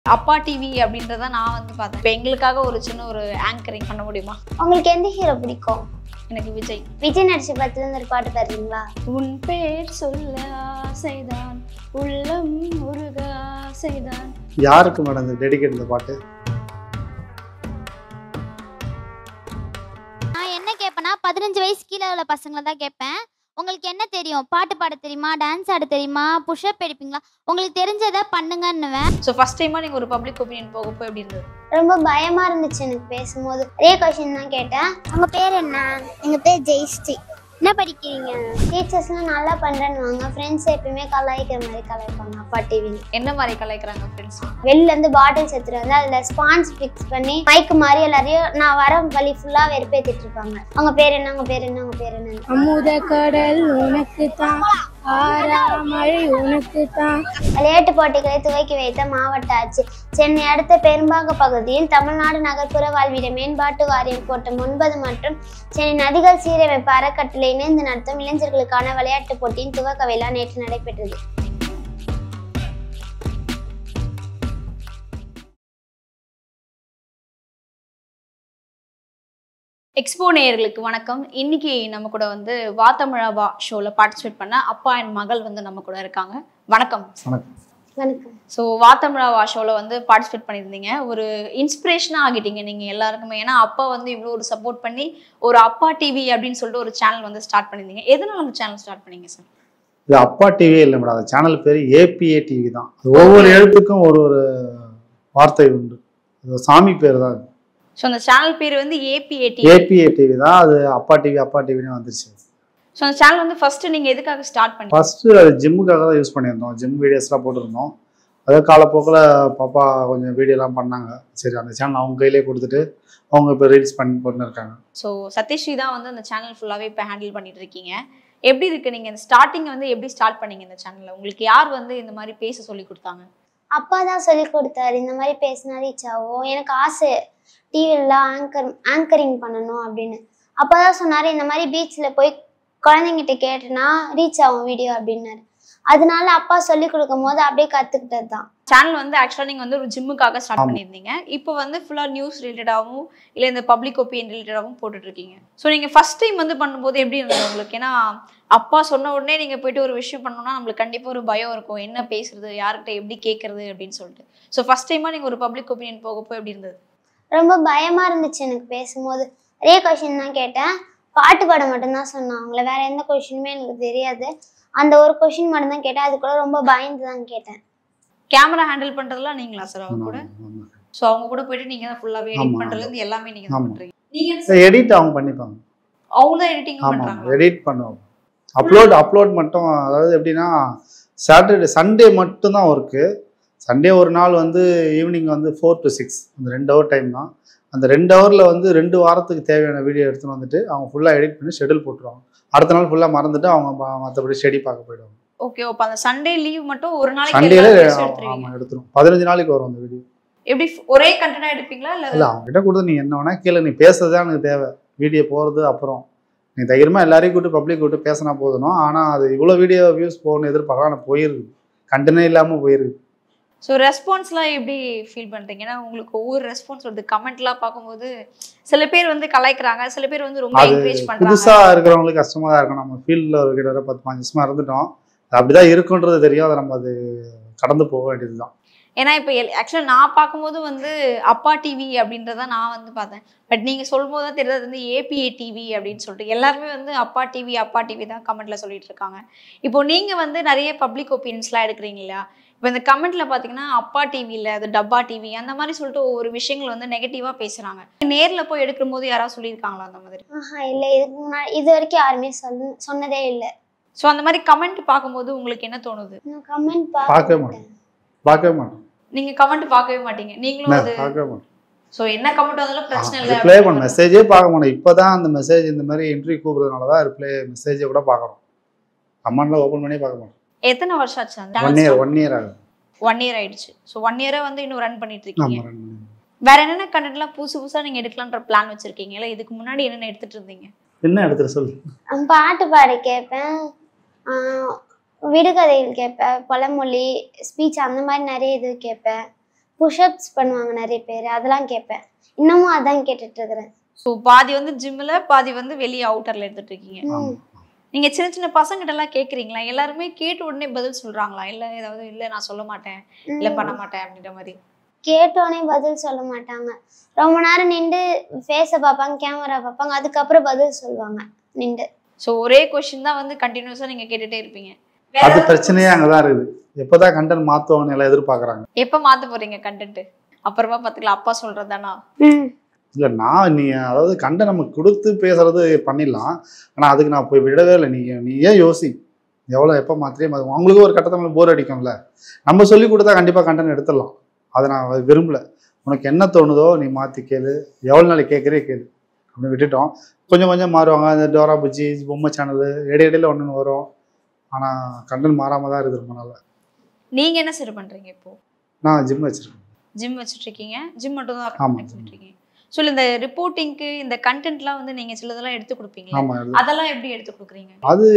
அப்பா டிவி அப்படின்றத நான் வந்து பார்த்தேன் இப்போ எங்களுக்காக ஒரு சின்ன ஒரு ஆங்கரிங் பண்ண முடியுமா உங்களுக்கு எந்த ஹீரோ பிடிக்கும் எனக்கு விஜய் விஜய் நடிச்ச படத்துல இருந்து ஒரு பாட்டு தருவீங்களா உன் பேர் சொல்ல ஆசைதான் உள்ளம் முருக ஆசைதான் யாருக்கு மேடம் இந்த டெடிகேட் இந்த பாட்டு நான் என்ன கேட்பேன்னா பதினஞ்சு வயசு கீழே உள்ள பசங்களை தான் கேட்பேன் உங்களுக்கு என்ன தெரியும் பாட்டு பாட தெரியுமா டான்ஸ் ஆட தெரியுமா புஷ்அப் எடுப்பீங்களா உங்களுக்கு தெரிஞ்சதை பண்ணுங்கன்னுவேன் ஸோ ஃபர்ஸ்ட் டைமாக நீங்கள் ஒரு பப்ளிக் ஒப்பீனியன் போக போய் எப்படி இருந்தது ரொம்ப பயமா இருந்துச்சு எனக்கு பேசும்போது ஒரே கொஸ்டின் தான் கேட்டேன் உங்க பேர் என்ன எங்க பேர் ஜெயஸ்ரீ என்ன படிக்கிறீங்க டீச்சர்ஸ்லாம் நல்லா பண்றேன்னு ஃப்ரெண்ட்ஸ் எப்பயுமே கலாய்க்கிற மாதிரி கலாய்ப்பாங்க அப்பா டிவி என்ன மாதிரி கலாய்க்கிறாங்க ஃப்ரெண்ட்ஸ் வெளில இருந்து பாட்டில்ஸ் எடுத்துட்டு வந்து அதுல ஸ்பான்ஸ் ஃபிக்ஸ் பண்ணி மைக்கு மாதிரி எல்லாரையும் நான் வர வழி ஃபுல்லா வெறுப்பேத்திட்டு இருப்பாங்க அவங்க பேர் என்ன அவங்க பேர் என்ன அவங்க பேர் என்ன அமுத கடல் உனக்கு தான் ஆரா மழை உனக்கு தான் விளையாட்டு போட்டிகளை துவக்கி வைத்த மாவட்ட ஆட்சி சென்னை அடுத்த பெரும்பாக பகுதியில் தமிழ்நாடு நகர்ப்புற வாழ்விட மேம்பாட்டு வாரியம் கோட்டம் ஒன்பது மற்றும் சென்னை நதிகள் சீரமைப்பு அறக்கட்டளை இணைந்து நடத்தும் இளைஞர்களுக்கான விளையாட்டுப் போட்டியின் துவக்க விழா நேற்று நடைபெற்றது எக்ஸ்போ நேயர்களுக்கு வணக்கம் இன்னைக்கு நம்ம கூட வந்து வாத்தமிழாவா ஷோவில் பார்ட்டிசிபேட் பண்ண அப்பா என் மகள் வந்து நம்ம கூட இருக்காங்க வணக்கம் வணக்கம் வணக்கம் ஸோ வாத்தமிழாவா ஷோவில் வந்து பார்ட்டிசிபேட் பண்ணியிருந்தீங்க ஒரு இன்ஸ்பிரேஷனாக ஆகிட்டீங்க நீங்கள் எல்லாருக்குமே ஏன்னா அப்பா வந்து இவ்வளோ ஒரு சப்போர்ட் பண்ணி ஒரு அப்பா டிவி அப்படின்னு சொல்லிட்டு ஒரு சேனல் வந்து ஸ்டார்ட் பண்ணியிருந்தீங்க எதனால அந்த சேனல் ஸ்டார்ட் பண்ணீங்க சார் இது அப்பா டிவியே இல்லை மேடம் அந்த சேனல் பேர் ஏபிஏ டிவி தான் அது ஒவ்வொரு எழுத்துக்கும் ஒரு ஒரு வார்த்தை உண்டு அது சாமி பேர் தான் ஸோ அந்த சேனல் பேர் வந்து ஏபிஏடி ஏபிஏ டிவி தான் அது அப்பா டிவி அப்பா டிவின்னு வந்துருச்சு ஸோ அந்த சேனல் வந்து ஃபர்ஸ்ட் நீங்கள் எதுக்காக ஸ்டார்ட் பண்ணீங்க ஃபஸ்ட்டு அது ஜிம்முக்காக தான் யூஸ் பண்ணியிருந்தோம் ஜிம் வீடியோஸ்லாம் போட்டிருந்தோம் அதே காலப்போக்கில் பாப்பா கொஞ்சம் வீடியோலாம் பண்ணாங்க சரி அந்த சேனல் அவங்க கையிலே கொடுத்துட்டு அவங்க இப்போ ரீல்ஸ் பண்ணி பண்ணிருக்காங்க ஸோ சத்யஸ்ரீ தான் வந்து அந்த சேனல் ஃபுல்லாகவே இப்போ ஹேண்டில் பண்ணிட்டு இருக்கீங்க எப்படி இருக்கு நீங்கள் இந்த ஸ்டார்டிங் வந்து எப்படி ஸ்டார்ட் பண்ணீங்க இந்த சேனலில் உங்களுக்கு யார் வந்து இந்த மாதிரி பேச சொல்லி கொடுத்தாங்க அப்பா தான் சொல்லி கொடுத்தாரு இந்த மாதிரி பேசினா ரீச் ஆகும் எனக்கு ஆசை டிவியில் ஆங்கர் ஆங்கரிங் பண்ணணும் அப்படின்னு அப்பா தான் சொன்னார் இந்த மாதிரி பீச்சில் போய் குழந்தைங்கிட்ட கேட்டேன்னா ரீச் ஆகும் வீடியோ அப்படின்னாரு அதனால அப்பா சொல்லி கொடுக்கும் போது அப்படியே கற்றுக்கிட்டது தான் சேனல் வந்து ஆக்சுவலாக நீங்கள் வந்து ஒரு ஜிம்முக்காக ஸ்டார்ட் ஆமா. பண்ணியிருந்தீங்க இப்போ வந்து ஃபுல்லாக நியூஸ் ரிலேட்டடாகவும் இல்லை இந்த பப்ளிக் ஒப்பீனியன் ரிலேட்டடாகவும் போட்டுட்டு இருக்கீங்க ஸோ நீங்கள் ஃபர்ஸ்ட் டைம் வந்து பண்ணும்போது எப்படி இருந்தது உங்களுக்கு ஏன்னா அப்பா சொன்ன உடனே நீங்கள் போயிட்டு ஒரு விஷயம் பண்ணணும்னா நம்மளுக்கு கண்டிப்பாக ஒரு பயம் இருக்கும் என்ன பேசுறது யார்கிட்ட எப்படி கேட்கறது அப்படின்னு சொல்லிட்டு ஸோ ஃபர்ஸ்ட் டைமாக நீங்கள் ஒரு பப்ளிக் ஒப்பீனியன் போக போய் எப்படி இருந்தது ரொம்ப பயமா இருந்துச்சு எனக்கு பேசும்போது ஒரே கொஷின் தான் கேட்டேன் பாட்டு பாட மட்டும்தான் சொன்னாங்களே வேற எந்த கொஷினுமே எனக்கு தெரியாது அந்த ஒரு கொஷின் மட்டும் தான் கேட்டேன் அது கூட ரொம்ப பயந்து தான் கேட்டேன் கேமரா ஹேண்டில் பண்ணுறதுலாம் நீங்களா சார் அவங்க கூட ஆமா, ஆமா. ஸோ அவங்க கூட போயிட்டு நீங்க தான் ஃபுல்லாவே எடிட் ஆமா. பண்றதுல இருந்து எல்லாமே நீங்க தான் ஆமா. பண்றீங்க நீங்க சரி எடிட் அவங்க பண்ணிப்பாங்க அவங்க தான் எடிட்டிங் ஆமாம் பண்றாங்க எடிட் பண்ணுவோம் அப்லோட் அப்லோட் மட்டும் அதாவது எப்படின்னா சாட்டர்டே சண்டே மட்டும்தான் ஒர்க்கு சண்டே ஒரு நாள் வந்து ஈவினிங் வந்து ஃபோர் டு சிக்ஸ் அந்த ரெண்டு ஹவர் டைம் தான் அந்த ரெண்டு ஹவரில் வந்து ரெண்டு வாரத்துக்கு தேவையான வீடியோ எடுத்துன்னு வந்துட்டு அவங்க ஃபுல்லாக எடிட் பண்ணி ஷெடியூல் போட்டுருவாங்க அடுத்த நாள் ஃபுல்லாக மறந்துட்டு அவங்க ம- மற்றபடி ஸ்டடி பார்க்க போயிடுவாங்க ஓகே அப்ப அந்த சண்டே லீவ் மட்டும் ஒரு நாளைக்கு சண்டேல எல்லா videos எடுத்துருவீங்க ஆமாம் எடுத்துரும் பதினஞ்சு நாளைக்கு வரும் அந்த வீடியோ எப்படி ஒரே கண்டென்ட்டா எடுப்பீங்களா இல்ல இல்லை அவங்க கிட்ட கொடுத்து நீ என்ன வேணா கேளு நீ பேசுறது தான் எனக்கு தேவை வீடியோ போகிறது அப்புறம் நீ தைரியமாக எல்லாரையும் கூப்பிட்டு பப்ளிக் கூப்பிட்டு பேசினா போதணும் ஆனால் அது இவ்வளோ வீடியோ வியூஸ் போகணும்னு எதிர்பார்க்கலாம் ஆனால் போயிருக்கு கண்டனே இல்லாமல் போயிருக்கு ஸோ ரெஸ்பான்ஸ்லாம் எப்படி ஃபீல் பண்றீங்க ஏன்னா உங்களுக்கு ஒவ்வொரு ரெஸ்பான்ஸ் வருது கமெண்ட்லாம் பார்க்கும்போது சில பேர் வந்து கலாய்க்கிறாங்க சில பேர் வந்து ரொம்ப அது என்கரேஜ் பண்றாங்க புதுசாக இருக்கிறவங்களுக்கு கஷ்டமாக தான் இருக்கும் நம்ம ஃபீல்டில் ஒரு கிட்ட பத்து பாஞ்சு வருஷமா இருந்துட்டோம் அது அப்படிதான் இருக்குன்றது தெரியும் அதை நம்ம அது கடந்து போக வேண்டியது தான் ஏன்னா இப்போ ஆக்சுவலாக நான் பார்க்கும்போது வந்து அப்பா டிவி அப்படின்றத நான் வந்து பார்த்தேன் பட் நீங்கள் சொல்லும்போது தான் தெரியுது அது வந்து ஏபிஏ டிவி அப்படின்னு சொல்லிட்டு எல்லாருமே வந்து அப்பா டிவி அப்பா டிவி தான் கமெண்ட்ல சொல்லிட்டு இருக்காங்க இப்போ நீங்கள் வந்து நிறைய பப்ளிக் ஒப்பீனியன்ஸ்லாம் எடுக்கிறீங்க இல்லையா இப்போ இந்த கமெண்ட்ல பார்த்தீங்கன்னா அப்பா டிவி இல்லை அது டப்பா டிவி அந்த மாதிரி சொல்லிட்டு ஒவ்வொரு விஷயங்கள் வந்து நெகட்டிவாக பேசுகிறாங்க நேரில் போய் எடுக்கும்போது யாராவது சொல்லியிருக்காங்களா அந்த மாதிரி ஆஹா இல்லை இதுக்கு முன்னாடி இது வரைக்கும் யாருமே சொன்ன சொன்னதே இல்லை ஸோ அந்த மாதிரி கமெண்ட் பார்க்கும்போது உங்களுக்கு என்ன தோணுது நான் கமெண்ட் பார்க்கவே மாட்டேன் பார்க்கவே மாட்டேன் நீங்கள் கமெண்ட் பார்க்கவே மாட்டீங்க நீங்களும் நான் அது பார்க்கவே மாட்டேன் ஸோ என்ன கமெண்ட் வந்தாலும் பிரச்சனை இல்லை ரிப்ளை பண்ண அப்படின்னு மெசேஜே பார்க்க மாட்டேன் இப்போ தான் அந்த மெசேஜ் இந்த மாதிரி இன்டர்வியூ கூப்பிட்றதுனால தான் ரிப்ளை மெசேஜை கூட பார்க்குறோம் கமெண்ட்ல ஓப்பன் பண்ணி பார்க்க மாட்டோம் எத்தனை வருஷம் ஆச்சு அந்த ஒன் இயர் ஒன் இயர் ஆகுது ஒன் இயர் ஆயிடுச்சு ஸோ ஒன் இயரா வந்து இன்னும் ரன் பண்ணிட்டு இருக்கீங்க ஆமாம் ரெண்டு மணி. வேற என்னென்ன கண்டென்ட்லாம் புதுசு புதுசா நீங்க எடுக்கலான்ற பிளான் வச்சிருக்கீங்க இல்ல இதுக்கு முன்னாடி என்னென்ன எடுத்துட்டு இருந்தீங்க என்ன எடுத்துட்டு சொல்லு பாட்டு பாட கேட்பேன் ஆஹ் விடுகதைகள் கேட்பேன் பழமொழி ஸ்பீச் அந்த மாதிரி நிறைய இது கேட்பேன் புஷ்அப்ஸ் பண்ணுவாங்க நிறைய பேர் அதெல்லாம் கேட்பேன் இன்னமும் அதான் கேட்டுட்டு இருக்கிறேன் ஸோ பாதி வந்து ஜிம்மில் பாதி வந்து வெளியே அவுட்டரில் எடுத்துட்டு இருக்கீங்க ம். நீங்க சின்ன சின்ன பசங்கிட்ட எல்லாம் கேக்குறீங்களா எல்லாருமே கேட்ட உடனே பதில் சொல்றாங்களா இல்ல ஏதாவது இல்ல நான் சொல்ல மாட்டேன் இல்ல பண்ண மாட்டேன் அப்படின்ற மாதிரி கேட்டோடனே பதில் சொல்ல மாட்டாங்க ரொம்ப நேரம் நின்று ஃபேஸை பார்ப்பாங்க கேமரா பார்ப்பாங்க அதுக்கப்புறம் பதில் சொல்லுவாங்க நின்று ஸோ ஒரே கொஸ்டின் தான் வந்து கண்டினியூஸா நீங்க கேட்டுட்டே இருப்பீங்க அது பிரச்சனையே அங்கதான் இருக்குது எப்போதான் கண்டென்ட் மாத்துவாங்கன்னு எல்லாம் எதிர்பார்க்கறாங்க எப்ப மாத்த போறீங்க கண்டென்ட் அப்புறமா பாத்துக்கலாம் அப்பா சொல்றதானா ம் இல்ல நான் நீ அதாவது கண்டை நமக்கு கொடுத்து பேசுறது பண்ணிடலாம் ஆனா அதுக்கு நான் போய் விடவே இல்லை நீ நீ ஏன் யோசி எவ்வளோ எப்போ மாத்திரே மாத்தும் அவங்களுக்கு ஒரு கட்டத்தில் போர் அடிக்கும்ல நம்ம சொல்லி கொடுத்தா கண்டிப்பாக கண்டென்ட் எடுத்துடலாம் அதை நான் விரும்பல உனக்கு என்ன தோணுதோ நீ மாற்றி கேளு எவ்வளோ நாளைக்கு கேட்குறே கேளு அப்படின்னு விட்டுட்டோம் கொஞ்சம் கொஞ்சம் மாறுவாங்க அந்த டோரா புஜ்ஜி பொம்மை சேனலு இடையிடையில ஒன்று ஒன்று வரும் ஆனால் கண்டென்ட் மாறாமல் தான் இருக்குது ரொம்ப நாள் நீங்க என்ன சரி பண்றீங்க இப்போ நான் ஜிம் வச்சிருக்கேன் ஜிம் வச்சுட்டு இருக்கீங்க ஜிம் மட்டும் தான் ஆமா. connect பண்ணிட்டு இருக்கீங்க ஸோ இந்த ரிப்போர்ட்டிங்க்கு இந்த கண்டென்ட்லாம் வந்து நீங்க சிலதெல்லாம் எடுத்து கொடுப்பீங்களா ஆமாம் அதெல்லாம் எப்படி எடுத்து கொடுக்குறீங்க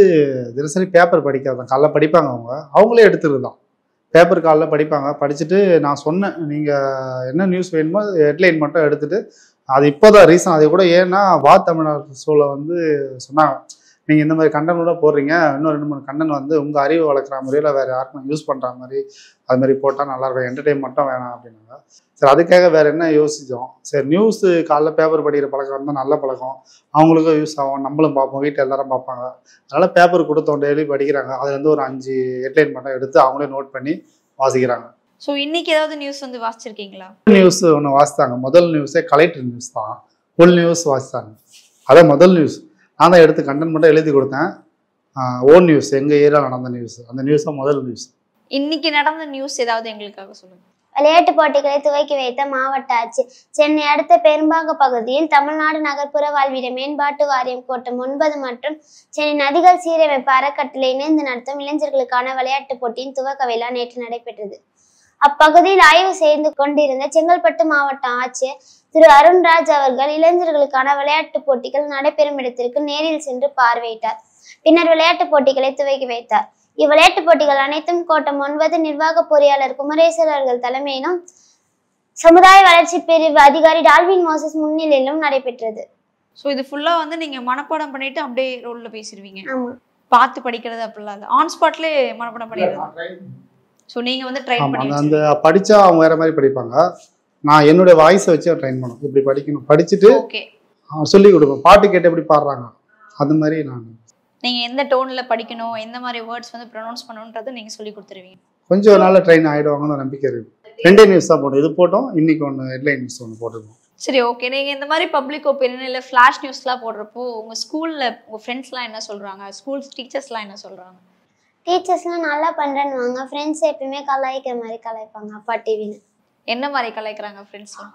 தினசரி பேப்பர் படிக்கிறது தான் காலைல படிப்பாங்க அவங்க அவங்களே எடுத்துறது தான் பேப்பர் காலைல படிப்பாங்க படிச்சுட்டு நான் சொன்னேன் நீங்கள் என்ன நியூஸ் வேணுமோ ஹெட்லைன் மட்டும் எடுத்துட்டு அது இப்போதான் ரீசன் அது கூட ஏன்னா வா தமிழ்நாடு ஷோவில் வந்து சொன்னாங்க நீங்கள் இந்த மாதிரி கண்டென்ட் கூட போடுறீங்க இன்னும் ரெண்டு மூணு கண்டென்ட் வந்து உங்கள் அறிவு வளர்க்குற முறையில் வேறு யாருக்கும் யூஸ் பண்ணுற மாதிரி அது மாதிரி போட்டால் நல்லாயிருக்கும் என்டர்டைன் மட்டும் வேணாம் அப்படின்னாங்க சரி அதுக்காக வேறு என்ன யோசித்தோம் சரி நியூஸு காலைல பேப்பர் படிக்கிற பழக்கம் இருந்தால் நல்ல பழக்கம் அவங்களுக்கும் யூஸ் ஆகும் நம்மளும் பார்ப்போம் வீட்டில் எல்லாரும் பார்ப்பாங்க அதனால் பேப்பர் கொடுத்தோம் டெய்லி படிக்கிறாங்க அதுலேருந்து ஒரு அஞ்சு ஹெட்லைன் மட்டும் எடுத்து அவங்களே நோட் பண்ணி வாசிக்கிறாங்க ஸோ இன்னைக்கு ஏதாவது நியூஸ் வந்து வாசிச்சிருக்கீங்களா நியூஸ் ஒன்று வாசித்தாங்க முதல் நியூஸே கலெக்டர் நியூஸ் தான் ஃபுல் நியூஸ் வாசித்தாங்க அதான் முதல் நியூஸ் நான் தான் எடுத்து கண்டென்ட் மட்டும் எழுதி கொடுத்தேன் ஓன் நியூஸ் எங்கள் ஏரியாவில் நடந்த நியூஸ் அந்த நியூஸ் தான் முதல் நியூஸ் இன்னைக்கு நடந்த நியூஸ் ஏதாவது எங்களுக்காக சொல்லுங்க விளையாட்டு போட்டிகளை துவக்கி வைத்த மாவட்ட ஆட்சி சென்னை அடுத்த பெரும்பாக பகுதியில் தமிழ்நாடு நகர்ப்புற வாழ்விட மேம்பாட்டு வாரியம் கோட்டம் ஒன்பது மற்றும் சென்னை நதிகள் சீரமைப்பு அறக்கட்டளை இணைந்து நடத்தும் இளைஞர்களுக்கான விளையாட்டுப் போட்டியின் துவக்க விழா நேற்று நடைபெற்றது அப்பகுதியில் ஆய்வு செய்து கொண்டிருந்த செங்கல்பட்டு மாவட்ட ஆட்சியர் திரு அருண்ராஜ் அவர்கள் இளைஞர்களுக்கான விளையாட்டுப் போட்டிகள் நடைபெறும் இடத்திற்கு நேரில் சென்று பார்வையிட்டார் பின்னர் விளையாட்டுப் போட்டிகளை துவக்கி வைத்தார் இவ்விளையாட்டுப் போட்டிகள் அனைத்தும் கோட்டம் ஒன்பது நிர்வாக பொறியாளர் குமரேசர் அவர்கள் தலைமையிலும் சமுதாய வளர்ச்சி பிரிவு அதிகாரி டால்வின் மோசஸ் முன்னிலையிலும் நடைபெற்றது ஸோ இது ஃபுல்லா வந்து நீங்க மனப்பாடம் பண்ணிட்டு அப்படியே ரோல்ல பேசிடுவீங்க ஆமா பார்த்து படிக்கிறது அப்படிலாம் இல்லை ஆன் ஸ்பாட்லேயே மனப்பாடம் பண்ணிடுறது ஸோ நீங்க வந்து ட்ரைன் ஆமாம் பண்ணி அந்த அந்த படித்தா அவங்க வேறு மாதிரி படிப்பாங்க நான் என்னுடைய வாய்ஸை வச்சு ட்ரைன் பண்ணணும் இப்படி படிக்கணும் படிச்சுட்டு ஓகே சொல்லி கொடுப்பேன் பாட்டு கேட்டு எப்படி பாடுறாங்க அது மாதிரி நான் நீங்க எந்த டோன்ல படிக்கணும் எந்த மாதிரி வேர்ட்ஸ் வந்து ப்ரொனவுன்ஸ் பண்ணணுன்றதை நீங்க சொல்லி கொடுத்துருவீங்க கொஞ்சம் நாள்ல ட்ரெயின் ஆகிடுவாங்கன்னு நம்பிக்கை இருக்கு ரெண்டே நியூஸ் தான் போட்டோம் இது போட்டோம் இன்னைக்கு ஒன்று ஹெட்லைன் நியூஸ் ஒன்று போட்டிருக்கோம் சரி ஓகே நீங்க இந்த மாதிரி பப்ளிக் ஒப்பீனியன் இல்ல ஃபிளாஷ் நியூஸ்லாம் போடுறப்போ உங்க ஸ்கூல்ல உங்க ஃப்ரெண்ட்ஸ்லாம் என்ன சொல்றாங்க ஸ்கூல் டீச்சர்ஸ்லாம் என்ன சொல்றாங்க டீச்சர்ஸ்லாம் நல்லா பண்றேன்னுவாங்க ஃப்ரெண்ட்ஸ் எப்பயுமே கலாய்க்கிற மாதிரி கலாய்ப்பாங்க அப்பா டிவின்னு என்ன மாதிரி கலாய்க்கிறாங்க ஃப்ரெண்ட்ஸ்லாம்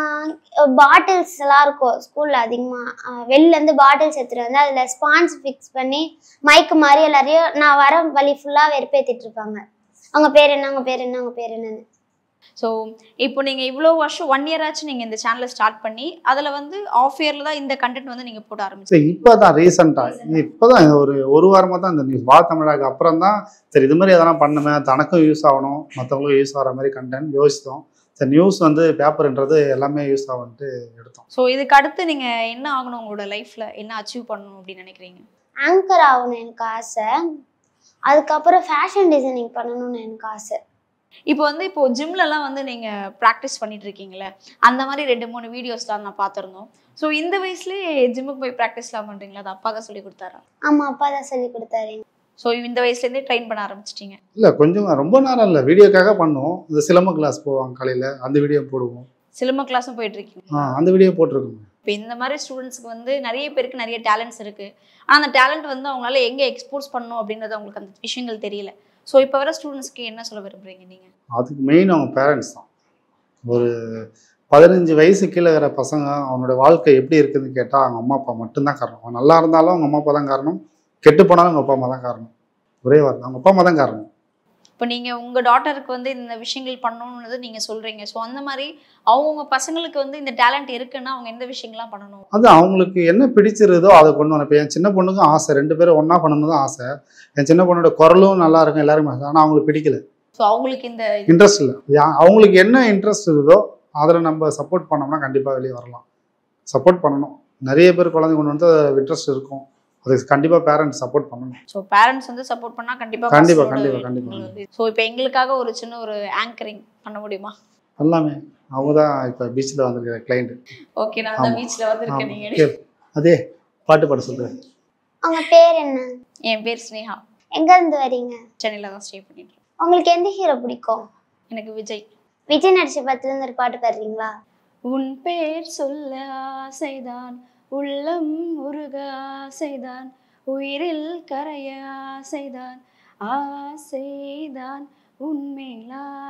பாட்டில்ஸ் எல்லாம் இருக்கும் ஸ்கூல்ல அதிகமா ஆஹ் வெளில இருந்து பாட்டில்ஸ் எடுத்துட்டு வந்து அதுல ஸ்பான்ஸ் ஃபிக்ஸ் பண்ணி மைக் மாதிரி எல்லாரையும் நான் வர வழி ஃபுல்லா வெறுப்பேத்திட்டு இருப்பாங்க அவங்க பேர் என்ன அவங்க பேர் என்ன அவங்க பேர் என்னன்னு ஸோ இப்போ நீங்க இவ்வளோ வருஷம் ஒன் இயர் ஆச்சு நீங்க இந்த சேனலை ஸ்டார்ட் பண்ணி அதுல வந்து ஆஃப் இயர்ல தான் இந்த கண்டென்ட் வந்து நீங்க போட ஆரம்பிச்சு சரி இப்போ தான் ரீசெண்டாக இப்போ தான் ஒரு ஒரு வாரமாக தான் இந்த நியூஸ் வா தமிழாக்கு அப்புறம் தான் சரி இது மாதிரி எதனா பண்ணுமே தனக்கும் யூஸ் ஆகணும் மற்றவங்களுக்கும் யூஸ் ஆகிற மாதிரி கண்டென்ட் யோசித்தோம் சரி நியூஸ் வந்து பேப்பர்ன்றது எல்லாமே யூஸ் ஆகும்ட்டு எடுத்தோம் ஸோ இதுக்கு அடுத்து நீங்க என்ன ஆகணும் உங்களோட லைஃப்ல என்ன அச்சீவ் பண்ணணும் அப்படின்னு நினைக்கிறீங்க ஆங்கர் ஆகணும் எனக்கு ஆசை அதுக்கப்புறம் ஃபேஷன் டிசைனிங் பண்ணணும்னு எனக்கு ஆசை இப்போ வந்து இப்போ ஜிம்லலாம் வந்து நீங்க ப்ராக்டிஸ் பண்ணிட்டு இருக்கீங்களே அந்த மாதிரி ரெண்டு மூணு வீடியோஸ்லாம் நான் பார்த்துருந்தோம் ஸோ இந்த வயசுலயே ஜிம்முக்கு போய் ப்ராக்டிஸ்லாம் பண்றீங்களா அது அப்பா தான் சொல்லி கொடுத்தாரா ஆமா அப்பா தான் சொல்லி கொடுத்தாரு ஸோ இந்த வயசுலேருந்தே ட்ரெயின் பண்ண ஆரம்பிச்சிட்டீங்க இல்லை கொஞ்சம் ரொம்ப நேரம் இல்லை வீடியோக்காக பண்ணுவோம் இந்த சிலம்ப கிளாஸ் போவாங்க காலையில் அந்த வீடியோ போடுவோம் சிலம்ப கிளாஸும் போயிட்டு இருக்கீங்க ஆ அந்த வீடியோ போட்டிருக்கோம் இப்போ இந்த மாதிரி ஸ்டூடெண்ட்ஸ்க்கு வந்து நிறைய பேருக்கு நிறைய டேலண்ட்ஸ் இருக்கு ஆனால் அந்த டேலண்ட் வந்து அவங்களால எங்கே எக்ஸ்போர்ட்ஸ் பண்ணணும் அப்படின்றது அவங்களுக்கு அந்த விஷயங்கள் தெரியல ஸோ இப்போ வர ஸ்டூடெண்ட்ஸ்க்கு என்ன சொல்ல விரும்புறீங்க நீங்க அதுக்கு மெயின் அவங்க பேரண்ட்ஸ் தான் ஒரு பதினஞ்சு வயசு கீழே இருக்கிற பசங்க அவனோட வாழ்க்கை எப்படி இருக்குதுன்னு கேட்டால் அவங்க அம்மா அப்பா மட்டும்தான் காரணம் அவன் நல்லா இருந்தாலும் அவங்க அம்மா அப்பா தான் காரணம் கெட்டு போனாலும் அவங்க அப்பா அம்மா தான் காரணம் ஒரே வார்த்தை அவங்க அப்பா அம்மா தான் காரணம் இப்போ நீங்க உங்க டாட்டருக்கு வந்து இந்த விஷயங்கள் பண்ணணும்னு நீங்க சொல்றீங்க ஸோ அந்த மாதிரி அவங்கவுங்க பசங்களுக்கு வந்து இந்த டேலண்ட் இருக்குன்னா அவங்க எந்த விஷயங்கள்லாம் பண்ணணும் அது அவங்களுக்கு என்ன பிடிச்சிருதோ அதை கொண்டு வரணும் இப்போ என் சின்ன பொண்ணுக்கும் ஆசை ரெண்டு பேரும் ஒன்றா பண்ணணும் தான் ஆசை என் சின்ன பொண்ணோட குரலும் நல்லா இருக்கும் எல்லாருமே ஆனால் அவங்களுக்கு பிடிக்கல ஸோ அவங்களுக்கு இந்த இன்ட்ரெஸ்ட் இல்லை யா- அவங்களுக்கு என்ன இன்ட்ரெஸ்ட் இருக்குதோ அதில் நம்ம சப்போர்ட் பண்ணோம்னா கண்டிப்பாக வெளியே வரலாம் சப்போர்ட் பண்ணணும் நிறைய பேர் குழந்தை கொண்டு வந்து இன்ட்ரெஸ்ட் இருக்கும் அதுக்கு கண்டிப்பாக பேரண்ட்ஸ் சப்போர்ட் பண்ணணும் ஸோ பேரண்ட்ஸ் வந்து சப்போர்ட் பண்ணா கண்டிப்பா கண்டிப்பா, கண்டிப்பா, கண்டிப்பா. ஸோ இப்போ எங்களுக்காக ஒரு சின்ன ஒரு ஆங்கரிங் பண்ண முடியுமா எல்லாமே அவங்க தான் இப்போ பீச்சில் வந்திருக்கிற கிளைண்ட் ஓகே நான் அந்த ஆமா. பீச்ல வந்திருக்கேன் நீங்க ஆமாம் அதே பாட்டு பாட சொல்கிறேன் உங்க பேர் என்ன என் பேர் ஸ்னேகா எங்க இருந்து வரீங்க சென்னையில தான் ஸ்டே பண்ணிட்டு இருக்கேன். உங்களுக்கு எந்த ஹீரோ பிடிக்கும் எனக்கு விஜய் விஜய் நடிச்ச படத்துல இருந்து ஒரு பாட்டு பாடுறீங்களா உன் பேர் சொல்ல ஆசைதான் உள்ளம் உருக ஆசைதான் உயிரில் கரைய ஆசைதான் ஆசைதான் உன்மேல்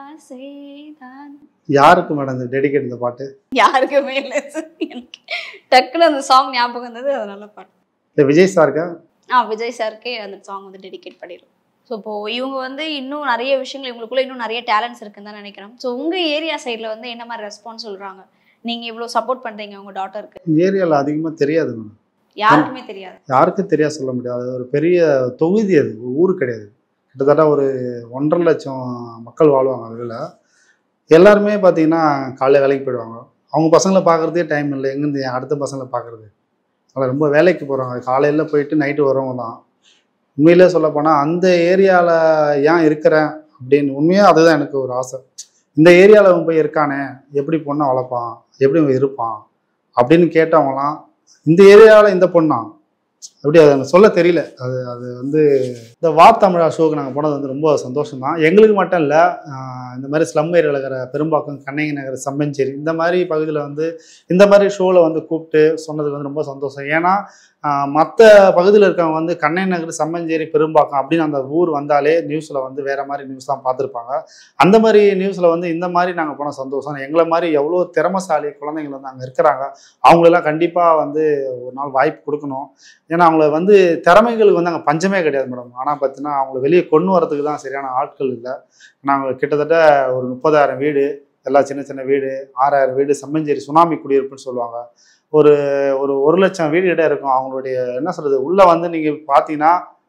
ஆசைதான் யாருக்கு மேடம் இந்த டெடிகேட் இந்த பாட்டு யாருக்குமே இல்லை எனக்கு டக்குன்னு அந்த சாங் ஞாபகம் வந்தது அதனால பாட்டு இல்லை விஜய் சாருக்கா ஆ விஜய் சாருக்கே அந்த சாங் வந்து டெடிகேட் பண்ணிடுறோம் ஸோ இப்போ இவங்க வந்து இன்னும் நிறைய விஷயங்கள் இவங்களுக்குள்ள இன்னும் நிறைய டேலண்ட்ஸ் இருக்குன்னு தான் நினைக்கிறேன் ஸோ உங்க ஏரியா சைடில் வந்து என்ன மாதிரி ரெஸ்பான்ஸ் சொல்றாங்க நீங்க இவ்வளோ சப்போர்ட் பண்றீங்க உங்க டாட்டருக்கு ஏரியாவில் அதிகமாக தெரியாது மேடம் யாருக்குமே தெரியாது யாருக்கும் தெரியாது சொல்ல முடியாது அது ஒரு பெரிய தொகுதி அது ஒரு ஊர் கிடையாது கிட்டத்தட்ட ஒரு ஒன்றரை லட்சம் மக்கள் வாழ்வாங்க அதில் எல்லாருமே பார்த்தீங்கன்னா காலைல வேலைக்கு போயிடுவாங்க அவங்க பசங்களை பார்க்குறதே டைம் இல்லை எங்கேருந்து என் அடுத்த பசங்களை பார்க்குறது அதில் ரொம்ப வேலைக்கு போகிறவங்க காலையில் போயிட்டு நைட்டு வரவங்க தான் உண்மையிலே சொல்லப்போனால் அந்த ஏரியாவில் ஏன் இருக்கிறேன் அப்படின்னு உண்மையாக அதுதான் எனக்கு ஒரு ஆசை இந்த ஏரியாவில் அவன் போய் இருக்கானே எப்படி பொண்ணை வளர்ப்பான் எப்படி இவன் இருப்பான் அப்படின்னு கேட்டவங்களாம் இந்த ஏரியாவில் இந்த பொண்ணா எப்படி அது எனக்கு சொல்ல தெரியல அது அது வந்து இந்த வா தமிழா ஷோக்கு நாங்கள் போனது வந்து ரொம்ப சந்தோஷம் தான் எங்களுக்கு மட்டும் இல்லை இந்த மாதிரி ஸ்லம் ஏரியாவில் இருக்கிற பெரும்பாக்கம் கண்ணகி நகர் சம்பஞ்சேரி இந்த மாதிரி பகுதியில் வந்து இந்த மாதிரி ஷோவில் வந்து கூப்பிட்டு சொன்னது வந்து ரொம்ப சந்தோஷம் ஏன்னா மற்ற பகுதியில் இருக்கவங்க வந்து கண்ணகி நகர் சம்பஞ்சேரி பெரும்பாக்கம் அப்படின்னு அந்த ஊர் வந்தாலே நியூஸில் வந்து வேற மாதிரி நியூஸ் தான் பார்த்துருப்பாங்க அந்த மாதிரி நியூஸில் வந்து இந்த மாதிரி நாங்கள் போன சந்தோஷம் எங்களை மாதிரி எவ்வளோ திறமசாலி குழந்தைங்கள் வந்து அங்கே இருக்கிறாங்க அவங்களெல்லாம் கண்டிப்பாக வந்து ஒரு நாள் வாய்ப்பு கொடுக்கணும் ஏன்னா அவங்கள வந்து திறமைகளுக்கு வந்து அங்கே பஞ்சமே கிடையாது மேடம் ஆனால் பார்த்தீங்கன்னா அவங்கள வெளியே கொண்டு வரதுக்கு தான் சரியான ஆட்கள் இல்லை நாங்கள் கிட்டத்தட்ட ஒரு முப்பதாயிரம் வீடு எல்லா சின்ன சின்ன வீடு ஆறாயிரம் வீடு செம்மஞ்சேரி சுனாமி குடியிருப்புன்னு சொல்லுவாங்க ஒரு ஒரு ஒரு லட்சம் வீடு இடம் இருக்கும் அவங்களுடைய என்ன சொல்றது உள்ளே வந்து நீங்கள் பார்த்தீங்கன்னா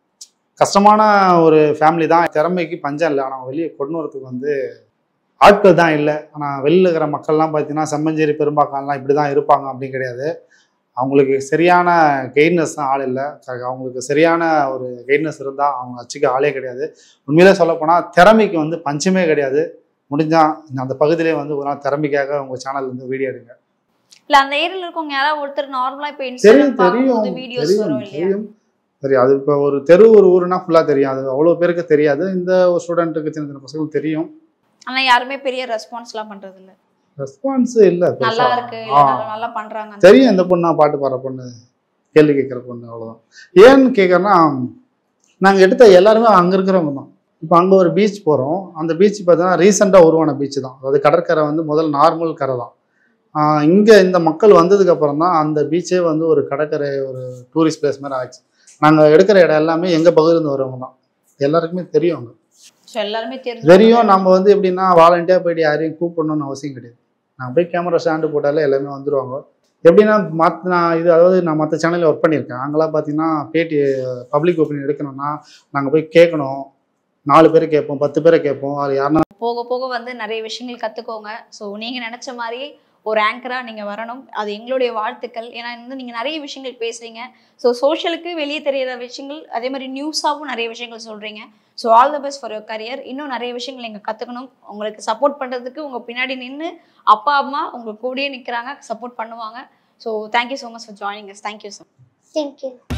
கஷ்டமான ஒரு ஃபேமிலி தான் திறமைக்கு பஞ்சம் இல்லை ஆனால் வெளியே கொண்டு வரதுக்கு வந்து ஆட்கள் தான் இல்லை ஆனால் வெளியில் இருக்கிற மக்கள்லாம் பார்த்தீங்கன்னா செம்மஞ்சேரி பெரும்பாக்கம்லாம் இப்படி தான் இருப்பாங்க அப்படின்னு கிடையாது அவங்களுக்கு சரியான கைட்னஸ் தான் ஆள் இல்லை க- அவங்களுக்கு சரியான ஒரு கைட்னஸ் இருந்தால் அவங்க வச்சுக்க ஆளே கிடையாது உண்மையிலே சொல்லப்போனால் திறமைக்கு வந்து பஞ்சமே கிடையாது முடிஞ்சா இந்த அந்த பகுதியிலே வந்து ஒரு நாள் திறமைக்காக உங்கள் சேனல் வந்து வீடியோ எடுங்க இல்ல அந்த ஏரியால இருக்கவங்க யாராவது ஒருத்தர் நார்மலா இப்போ தெரியும் இன்ஸ்டாகிராம் தெரியும் பார்க்கும்போது வீடியோஸ் தெரியும் வரும் இல்லையா தெரியும் சரி அது இப்போ ஒரு தெரு ஒரு ஊருனா ஃபுல்லாக தெரியும் அது அவ்வளோ பேருக்கு தெரியாது இந்த ஒரு ஸ்டூடெண்ட்டுக்கு சின்ன சின்ன பசங்களுக்கு தெரியும் ஆனா யாருமே பெரிய ரெஸ்பான்ஸ் எல்லாம் பண்றது இல்ல ரெஸ்பான்ஸ் இல்லை நல்லா இருக்கு இல்ல ஆ. நல்லா நல்லா பண்றாங்க தெரியும் இந்த பொண்ணா பாட்டு பாடுற பொண்ணு கேள்வி கேட்குற பொண்ணு அவ்வளோதான் ஏன்னு கேட்குறேன்னா நாங்கள் எடுத்த எல்லாருமே அங்கே இருக்கிறவங்க தான் இப்போ அங்கே ஒரு பீச் போகிறோம் அந்த பீச் பார்த்தீங்கன்னா ரீசெண்டாக உருவான பீச் தான் அதாவது கடற்கரை வந்து முதல் நார்மல் கரை தான் இங்கே இந்த மக்கள் வந்ததுக்கு அப்புறம் தான் அந்த பீச்சே வந்து ஒரு கடற்கரை ஒரு டூரிஸ்ட் பிளேஸ் மாதிரி ஆச்சு நாங்கள் எடுக்கிற இடம் எல்லாமே எங்கள் பகுதியிலேருந்து வரவங்க தான் எல்லாருக்குமே தெரியும் அங்கே ஸோ எல்லாருமே தெரிஞ்சு தெரியும் நம்ம வந்து எப்படின்னா வாலண்டியாக போயிட்டு யாரையும் கூப்பிடணும்னு அவசியம் கிடையாது நான் போய் கேமரா ஸ்டாண்டு போட்டாலே எல்லாமே வந்துருவாங்க எப்படின்னா மற்ற நான் இது அதாவது நான் மற்ற சேனலில் ஒர்க் பண்ணியிருக்கேன் அங்கெல்லாம் பார்த்தீங்கன்னா பேட்டி பப்ளிக் ஒப்பீனியன் எடுக்கணும்னா நாங்கள் போய் கேட்கணும் நாலு பேர் கேட்போம் பத்து பேரை கேட்போம் அது யாருன்னா போக போக வந்து நிறைய விஷயங்கள் கத்துக்கோங்க ஸோ நீங்க நினைச்ச மாதிரியே ஒரு ஆங்கரா நீங்க வரணும் அது எங்களுடைய வாழ்த்துக்கள் ஏன்னா வந்து நீங்க நிறைய விஷயங்கள் பேசுறீங்க ஸோ சோஷியலுக்கு வெளியே தெரியாத விஷயங்கள் அதே மாதிரி நியூஸாகவும் நிறைய விஷயங்கள் சொல்றீங்க so all the best for your career இன்னும் நிறைய விஷயங்கள் நீங்க கத்துக்கணும் உங்களுக்கு சப்போர்ட் பண்றதுக்கு உங்க பின்னாடி நின்று அப்பா அம்மா உங்க கூடயே நிக்கிறாங்க சப்போர்ட் பண்ணுவாங்க so thank you so much for joining us thank you so thank you